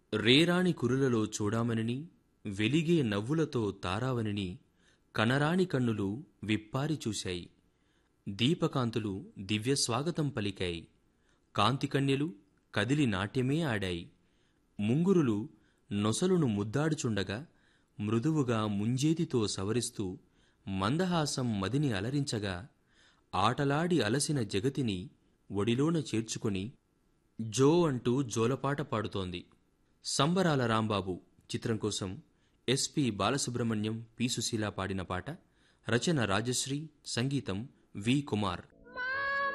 రేరాణి కురులలో చూడామనిని వెలిగే నవ్వులతో తారావనిని కనరాని కన్నులు విప్పారి చూశాయి దీపకాంతులు దివ్య స్వాగతం పలికాయి కాంతికన్యలు కదిలి నాట్యమే ఆడాయి ముంగురులు నొసలును ముద్దాడుచుండగా మృదువుగా ముంజేతితో సవరిస్తూ మందహాసం మదిని అలరించగా ఆటలాడి అలసిన జగతిని ఒడిలోన చేర్చుకుని జో అంటూ జోలపాట పాడుతోంది సంబరాల రాంబాబు చిత్రం కోసం ఎస్పి బాలసుబ్రహ్మణ్యం పి సుశీల పాడిన పాట రచన రాజశ్రీ సంగీతం వి కుమార్